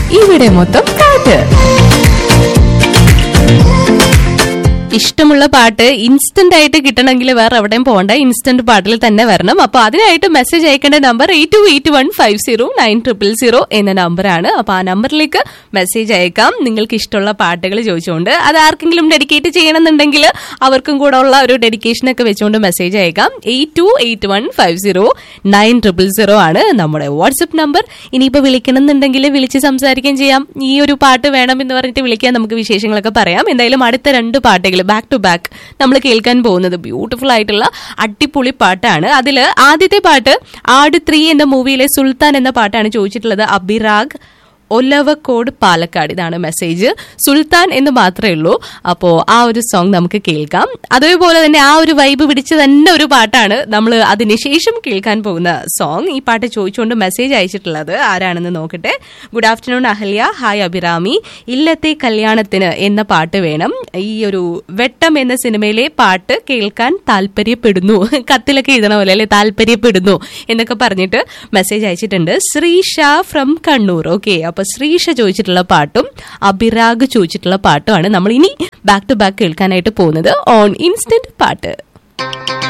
ഇവിടെ മൊത്തം പാട്ട് ഇഷ്ടമുള്ള പാട്ട് ഇൻസ്റ്റന്റ് ആയിട്ട് കിട്ടണമെങ്കിൽ വേറെ എവിടെയും പോകണ്ട ഇൻസ്റ്റന്റ് പാട്ടിൽ തന്നെ വരണം അപ്പൊ അതിനായിട്ട് മെസ്സേജ് അയക്കേണ്ട number eight two eight one five zero nine triple zero എന്ന നമ്പറാണ് അപ്പൊ ആ നമ്പറിലേക്ക് മെസ്സേജ് അയക്കാം നിങ്ങൾക്ക് ഇഷ്ടമുള്ള പാട്ടുകൾ ചോദിച്ചുകൊണ്ട് അത് ആർക്കെങ്കിലും ഡെഡിക്കേറ്റ് ചെയ്യണമെന്നുണ്ടെങ്കിൽ അവർക്കും കൂടെ ഉള്ള ഒരു ഡെഡിക്കേഷൻ ഒക്കെ വെച്ചുകൊണ്ട് മെസ്സേജ് അയക്കാം eight two eight one five zero nine triple zero ആണ് നമ്മുടെ വാട്സപ്പ് നമ്പർ ഇനിയിപ്പോ വിളിക്കണമെന്നുണ്ടെങ്കിൽ വിളിച്ച് സംസാരിക്കുകയും ചെയ്യാം ഈ ഒരു പാട്ട് വേണം എന്ന് പറഞ്ഞിട്ട് വിളിക്കാൻ നമുക്ക് വിശേഷങ്ങളൊക്കെ പറയാം എന്തായാലും അടുത്ത രണ്ട് പാട്ടുകൾ ബാക്ക് ടു ബാക്ക് നമ്മൾ കേൾക്കാൻ പോകുന്നത് ബ്യൂട്ടിഫുൾ ആയിട്ടുള്ള അടിപൊളി പാട്ടാണ് അതിൽ ആദ്യത്തെ പാട്ട് ആട് ത്രീ എന്ന മൂവിയിലെ സുൽത്താൻ എന്ന പാട്ടാണ് ചോദിച്ചിട്ടുള്ളത് അബിറാഗ് ഒലവക്കോട് പാലക്കാട് ഇതാണ് മെസ്സേജ് സുൽത്താൻ എന്ന് മാത്രമേ ഉള്ളൂ അപ്പോൾ ആ ഒരു സോങ് നമുക്ക് കേൾക്കാം അതേപോലെ തന്നെ ആ ഒരു വൈബ് പിടിച്ച് തന്നെ ഒരു പാട്ടാണ് നമ്മൾ അതിനുശേഷം കേൾക്കാൻ പോകുന്ന സോങ് ഈ പാട്ട് ചോദിച്ചുകൊണ്ട് മെസ്സേജ് അയച്ചിട്ടുള്ളത് ആരാണെന്ന് നോക്കട്ടെ good afternoon Ahalya hi Abhirami ഇല്ലത്തെ കല്യാണത്തിന് എന്ന പാട്ട് വേണം ഈ ഒരു വെട്ടം എന്ന സിനിമയിലെ പാട്ട് കേൾക്കാൻ താല്പര്യപ്പെടുന്നു കത്തിലൊക്കെ എഴുതണ പോലെ അല്ലെ താല്പര്യപ്പെടുന്നു എന്നൊക്കെ പറഞ്ഞിട്ട് മെസ്സേജ് അയച്ചിട്ടുണ്ട് ശ്രീഷ ഫ്രം കണ്ണൂർ ഓക്കെ അപ്പൊ ശ്രീഷ ചോദിച്ചിട്ടുള്ള പാട്ടും അഭിരാഗ് ചോദിച്ചിട്ടുള്ള പാട്ടുമാണ് നമ്മൾ ഇനി ബാക്ക് ടു ബാക്ക് കേൾക്കാനായിട്ട് പോകുന്നത് ഓൺ ഇൻസ്റ്റന്റ് പാട്ട്